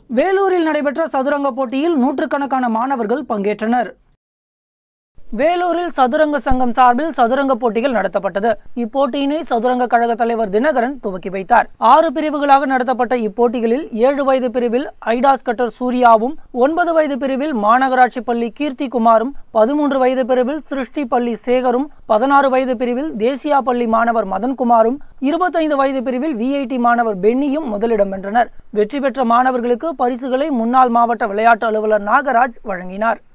வேலூரில் நடைபெற்ற சதுரங்க போட்டியில் நூற்றுக்கணக்கான மாணவர்கள் பங்கேற்றனர் வேலூரில் சதுரங்க சங்கம் சார்பில் சதுரங்க போட்டிகள் நடத்தப்பட்டது இப்போட்டியினை சதுரங்க கழக தலைவர் தினகரன் துவக்கி வைத்தார் ஆறு பிரிவுகளாக நடத்தப்பட்ட இப்போட்டிகளில் ஏழு வயது பிரிவில் ஐடாஸ் கட்டர் சூர்யாவும் ஒன்பது வயது பிரிவில் மாநகராட்சி பள்ளி கீர்த்தி குமாரும் பதிமூன்று வயது பிரிவில் சிருஷ்டி பள்ளி சேகரும் பதினாறு வயது பிரிவில் தேசியா பள்ளி மாணவர் மதன்குமாரும் இருபத்தைந்து வயது பிரிவில் விஐடி மாணவர் பென்னியும் முதலிடம் வென்றனர் வெற்றி பெற்ற மாணவர்களுக்கு பரிசுகளை முன்னாள் மாவட்ட விளையாட்டு அலுவலர் நாகராஜ் வழங்கினார்